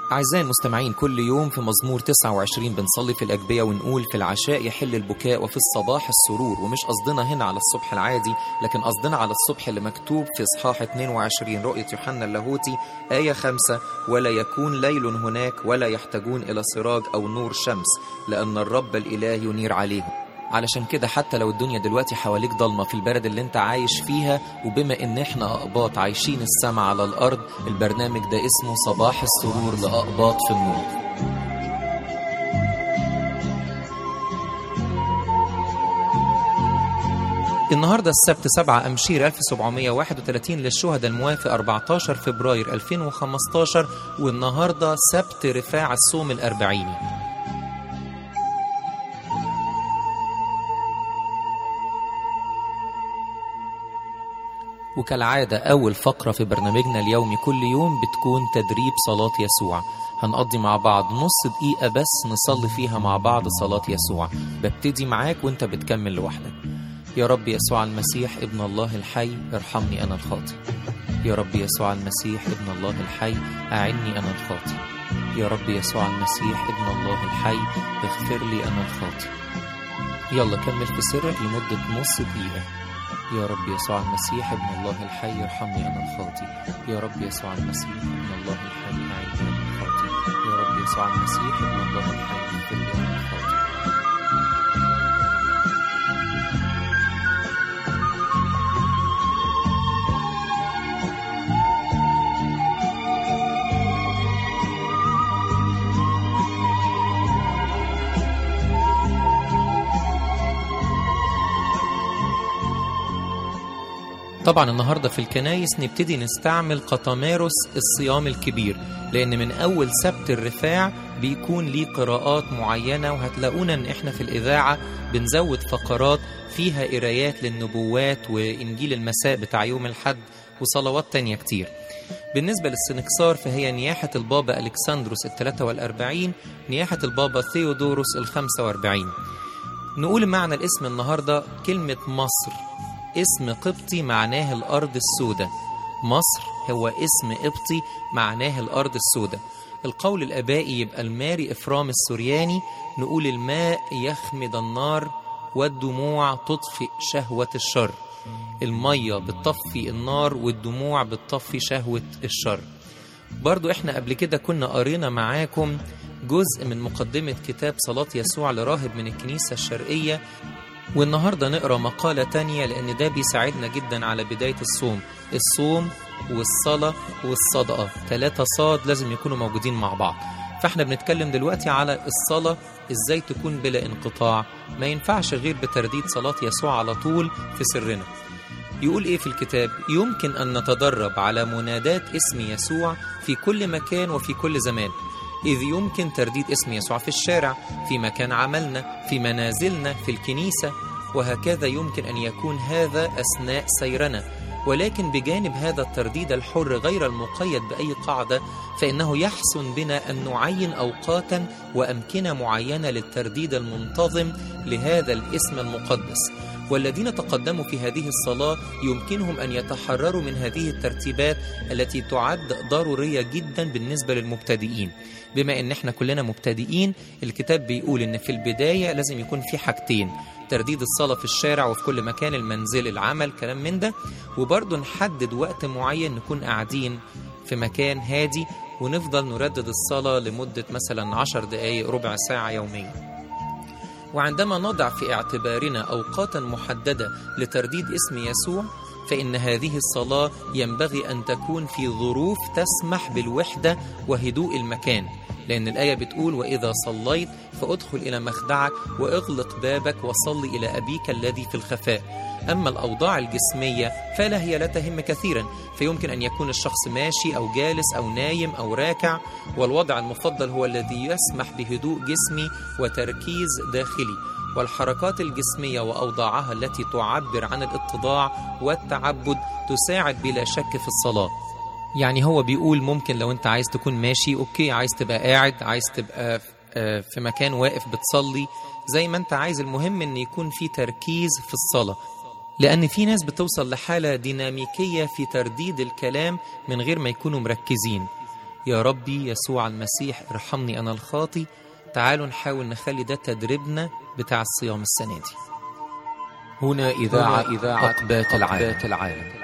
أعزائي المستمعين كل يوم في مزمور 29 بنصلي في الأجبية ونقول في العشاء يحل البكاء وفي الصباح السرور ومش قصدنا هنا على الصبح العادي لكن قصدنا على الصبح اللي مكتوب في إصحاح 22 رؤية يوحنا اللاهوتي آية 5 ولا يكون ليل هناك ولا يحتاجون إلى سراج أو نور شمس لأن الرب الإله ينير عليهم علشان كده حتى لو الدنيا دلوقتي حواليك ضلمة في البلد اللي انت عايش فيها وبما ان احنا اقباط عايشين السما على الارض البرنامج ده اسمه صباح السرور لاقباط في النور النهارده السبت 7 أمشير 1731 للشهداء الموافق 14 فبراير 2015 والنهارده سبت رفاع الصوم الأربعيني وكالعادة أول فقرة في برنامجنا اليومي كل يوم بتكون تدريب صلاة يسوع هنقضي مع بعض نص دقيقة بس نصلي فيها مع بعض صلاة يسوع ببتدي معاك وانت بتكمل لوحدك يا رب يسوع المسيح ابن الله الحي ارحمني أنا الخاطي يا رب يسوع المسيح ابن الله الحي أعني أنا الخاطي يا رب يسوع المسيح ابن الله الحي اغفر لي أنا الخاطي يلا كمل في سرك لمدة نص دقيقة يا رب يسوع المسيح ابن الله الحي ارحمني انا الخاطي يا رب يسوع المسيح ابن الله الحي اعني انا الخاطي يا رب يسوع المسيح ابن الله الحي اغفر لي انا الخاطي طبعا النهاردة في الكنايس نبتدي نستعمل قطمارس الصيام الكبير لأن من أول سبت الرفاع بيكون ليه قراءات معينة وهتلاقونا إن إحنا في الإذاعة بنزود فقرات فيها قرايات للنبوات وإنجيل المساء بتاع يوم الحد وصلوات تانية كتير بالنسبة للسنكسار فهي نياحة البابا ألكسندروس الثلاثة والأربعين نياحة البابا ثيودوروس الخمسة وأربعين نقول معنى الاسم النهاردة كلمة مصر اسم قبطي معناه الأرض السوداء مصر هو اسم قبطي معناه الأرض السوداء القول الأبائي يبقى الماري إفرام السورياني نقول الماء يخمد النار والدموع تطفئ شهوة الشر المية بتطفي النار والدموع بتطفي شهوة الشر برضو احنا قبل كده كنا قرينا معاكم جزء من مقدمة كتاب صلاة يسوع لراهب من الكنيسة الشرقية والنهاردة نقرأ مقالة تانية لأن ده بيساعدنا جدا على بداية الصوم الصوم والصلاة والصدقة ثلاثة صاد لازم يكونوا موجودين مع بعض فاحنا بنتكلم دلوقتي على الصلاة ازاي تكون بلا انقطاع ما ينفعش غير بترديد صلاة يسوع على طول في سرنا يقول ايه في الكتاب يمكن ان نتدرب على منادات اسم يسوع في كل مكان وفي كل زمان إذ يمكن ترديد اسم يسوع في الشارع في مكان عملنا في منازلنا في الكنيسة وهكذا يمكن أن يكون هذا أثناء سيرنا ولكن بجانب هذا الترديد الحر غير المقيد بأي قاعدة فإنه يحسن بنا أن نعين أوقاتا وأمكنة معينة للترديد المنتظم لهذا الاسم المقدس والذين تقدموا في هذه الصلاة يمكنهم أن يتحرروا من هذه الترتيبات التي تعد ضرورية جدا بالنسبة للمبتدئين بما ان احنا كلنا مبتدئين الكتاب بيقول ان في البداية لازم يكون في حاجتين ترديد الصلاة في الشارع وفي كل مكان المنزل العمل كلام من ده وبرضه نحدد وقت معين نكون قاعدين في مكان هادي ونفضل نردد الصلاة لمدة مثلا عشر دقايق ربع ساعة يوميا وعندما نضع في اعتبارنا أوقاتا محددة لترديد اسم يسوع فإن هذه الصلاة ينبغي أن تكون في ظروف تسمح بالوحدة وهدوء المكان لأن الآية بتقول وإذا صليت فأدخل إلى مخدعك وإغلق بابك وصل إلى أبيك الذي في الخفاء أما الأوضاع الجسمية فلا هي لا تهم كثيرا فيمكن أن يكون الشخص ماشي أو جالس أو نايم أو راكع والوضع المفضل هو الذي يسمح بهدوء جسمي وتركيز داخلي والحركات الجسمية وأوضاعها التي تعبر عن الاتضاع والتعبد تساعد بلا شك في الصلاة يعني هو بيقول ممكن لو انت عايز تكون ماشي اوكي عايز تبقى قاعد عايز تبقى في مكان واقف بتصلي زي ما انت عايز المهم ان يكون في تركيز في الصلاة لأن في ناس بتوصل لحالة ديناميكية في ترديد الكلام من غير ما يكونوا مركزين يا ربي يسوع المسيح ارحمني أنا الخاطي تعالوا نحاول نخلي ده تدريبنا بتاع الصيام السنة دي هنا إذاعة, إذاعة أقبات العالم. العالم